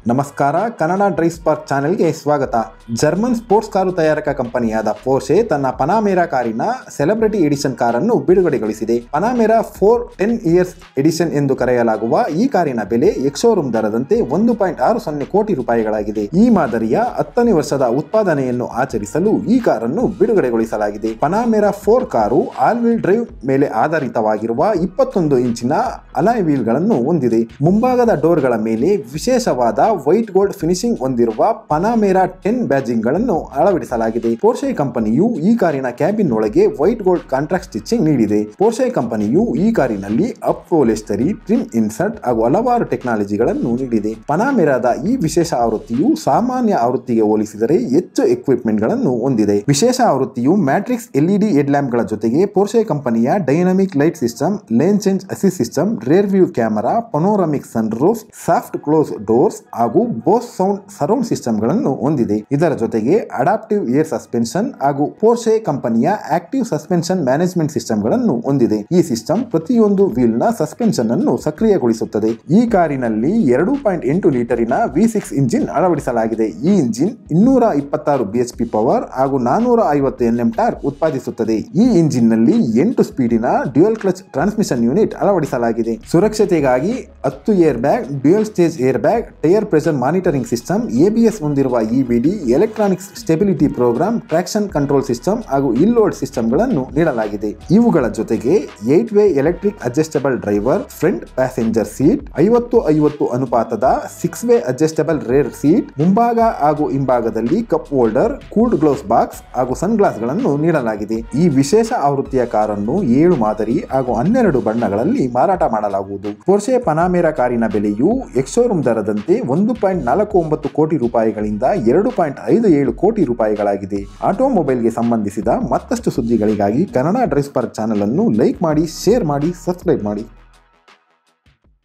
ನಮಸ್ಕಾರ Kannada drive spark ಚಾನೆಲ್ಗೆ ಸ್ವಾಗತ ಜರ್ಮನ್ ಸ್ಪೋರ್ಟ್ಸ್ ಕಾರು ತಯಾರಕ ಕಂಪನಿಯಾದ ಪೋರ್ಷೆ ತನ್ನ ಪನಾಮೆರಾ ಕಾರಿನ ಸೆಲೆಬ್ರಿಟಿ ಎಡಿಷನ್ ಕಾರನ್ನು ಬಿಡುಗಡೆಗೊಳಿಸಿದೆ Panamera four ten years edition ಎಂದು ಕರೆಯಲಾಗುವ ಈ ಕಾರಿನ ಬೆಲೆ ಎಕ್ಸೋರೂಮ್ ದರದಂತೆ ಒಂದು ಪಾಯಿಂಟ್ ಆರು ಸೊನ್ನೆ ಕೋಟಿ ರೂಪಾಯಿಗಳಾಗಿದೆ ಈ ಮಾದರಿಯ ಹತ್ತನೇ ವರ್ಷದ ಉತ್ಪಾದನೆಯನ್ನು ಆಚರಿಸಲು ಈ ಕಾರನ್ನು ಬಿಡುಗಡೆಗೊಳಿಸಲಾಗಿದೆ Panamera four car all wheel drive ಮೇಲೆ ಆಧಾರಿತವಾಗಿರುವ ಇಪ್ಪತ್ತೊಂದು ಇಂಚಿನ ಅಲಾಯ್ ವೀಲ್ಗಳನ್ನು ಹೊಂದಿದೆ ಮುಂಭಾಗದ ಡೋರ್ಗಳ ಮೇಲೆ ವಿಶೇಷವಾದ ವೈಟ್ ಗೋಲ್ಡ್ ಫಿನಿಶಿಂಗ್ ಹೊಂದಿರುವ ಪನಾಮೆರಾ ಟೆನ್ ಬ್ಯಾಜಿಂಗ್ ಗಳನ್ನು ಅಳವಡಿಸಲಾಗಿದೆ ಪೋರ್ಷೆ ಕಂಪನಿಯು ಈ ಕಾರಿನ ಕ್ಯಾಬಿನ್ ಒಳಗೆ ವೈಟ್ ಗೋಲ್ಡ್ ಕಾಂಟ್ರಾಕ್ಟ್ ಸ್ಟಿಚಿಂಗ್ ನೀಡಿದೆ ಪೋರ್ಷೆ ಕಂಪನಿಯು ಈ ಕಾರಿನಲ್ಲಿ ಅಪ್ ಪೋಲೆಸ್ಟರಿ ಟ್ರಿಮ್ ಇನ್ಸರ್ಟ್ ಹಾಗೂ ಹಲವಾರು ಟೆಕ್ನಾಲಜಿಗಳನ್ನು ನೀಡಿದೆ ಪನಾಮೆರಾದ ಈ ವಿಶೇಷ ಆವೃತ್ತಿಯು ಸಾಮಾನ್ಯ ಆವೃತ್ತಿಗೆ ಹೋಲಿಸಿದರೆ ಹೆಚ್ಚು ಎಕ್ವಿಪ್ಮೆಂಟ್ ಗಳನ್ನು ಹೊಂದಿದೆ ವಿಶೇಷ ಆವೃತ್ತಿಯು ಮ್ಯಾಟ್ರಿಕ್ಸ್ ಎಲ್ಇಡಿ ಹೆಡ್ ಲ್ಯಾಂಪ್ ಗಳ ಜೊತೆಗೆ ಪೋರ್ಷೆ ಕಂಪನಿಯ dynamic light system lane change assist system rear view camera panoramic sunroof soft close doors ಹಾಗೂ ಬೋಸ್ ಸೌಂಡ್ ಸರೌಂಡ್ ಸಿಸ್ಟಮ್ ಗಳನ್ನು ಹೊಂದಿದೆ ಇದರ ಜೊತೆಗೆ ಅಡಾಪ್ಟಿವ್ ಏರ್ ಸಸ್ಪೆನ್ಷನ್ ಹಾಗೂ ಪೋರ್ಷೆ ಕಂಪನಿಯ ಆಕ್ಟಿವ್ ಸಸ್ಪೆನ್ಷನ್ ಮ್ಯಾನೇಜ್ಮೆಂಟ್ ಸಿಸ್ಟಮ್ ಗಳನ್ನು ಹೊಂದಿದೆ ಈ ಸಿಸ್ಟಮ್ ಪ್ರತಿಯೊಂದು ವೀಲ್ ನ ಸಸ್ಪೆನ್ಷನ್ ಅನ್ನು ಸಕ್ರಿಯಗೊಳಿಸುತ್ತದೆ ಈ ಕಾರಿನಲ್ಲಿ ಎರಡು ಪಾಯಿಂಟ್ ಎಂಟು ಲೀಟರಿನ ವಿ ಸಿಕ್ಸ್ ಇಂಜಿನ್ ಅಳವಡಿಸಲಾಗಿದೆ ಈ ಇಂಜಿನ್ ಇನ್ನೂರ ಇಪ್ಪತ್ತಾರು ಬಿಎಚ್ಪಿ ಪವರ್ ಹಾಗೂ ನಾನೂರ ಐವತ್ತು ಎನ್ಎಂ ಟಾರ್ಕ್ ಉತ್ಪಾದಿಸುತ್ತದೆ ಈ ಇಂಜಿನ್ ನಲ್ಲಿ ಎಂಟು ಸ್ಪೀಡಿನ ಡ್ಯುಯಲ್ ಕ್ಲಚ್ ಟ್ರಾನ್ಸ್ಮಿಷನ್ ಯೂನಿಟ್ ಅಳವಡಿಸಲಾಗಿದೆ ಸುರಕ್ಷತೆಗಾಗಿ ಹತ್ತು air bag dual stage air bag tyre pressure monitoring system ABS ಹೊಂದಿರುವ EBD electronics stability programme traction control system ಹಾಗೂ ಇಲ್ಲೋಡ್ ಸಿಸ್ಟಮ್ಗಳನ್ನು ನೀಡಲಾಗಿದೆ ಇವುಗಳ ಜೊತೆಗೆ eight way electric adjustable driver front passenger seat ಐವತ್ತು ಐವತ್ತು ಅನುಪಾತದ six way adjustable rear seat ಮುಂಭಾಗ ಹಾಗೂ ಹಿಂಭಾಗದಲ್ಲಿ cup holder cooled glove box ಹಾಗೂ ಸನ್ ಗ್ಲಾಸ್ ಗಳನ್ನು ನೀಡಲಾಗಿದೆ ಈ ವಿಶೇಷ ಆವೃತ್ತಿಯ ಕಾರನ್ನು ಏಳು ಮಾದರಿ ಹಾಗೂ ಹನ್ನೆರಡು ಬಣ್ಣಗಳಲ್ಲಿ ಮಾರಾಟ ಮಾಡಲಾಗುವುದು ಪೋರ್ಷೆ ಪನಾಮೆರಾ ಕಾರಿನ ಬೆಲೆಯು ಎಕ್ಸೋರೂಮ್ ದರದಂತೆ ಒಂದು ಪಾಯಿಂಟ್ ನಾಲ್ಕು ಒಂಬತ್ತು ಕೋಟಿ ರೂಪಾಯಿಗಳಿಂದ ಎರಡು ಪಾಯಿಂಟ್ ಐದು ಏಳು ಕೋಟಿ ರೂಪಾಯಿಗಳಾಗಿದೆ ಆಟೋಮೊಬೈಲ್ಗೆ ಸಂಬಂಧಿಸಿದ ಮತ್ತಷ್ಟು ಸುದ್ದಿಗಳಿಗಾಗಿ ಕನ್ನಡ ಡ್ರೈವ್ ಪಾರ್ಕ್ ಚಾನಲ್ ಅನ್ನು ಲೈಕ್ ಮಾಡಿ ಶೇರ್ ಮಾಡಿ ಸಬ್ಸ್ಕ್ರೈಬ್ ಮಾಡಿ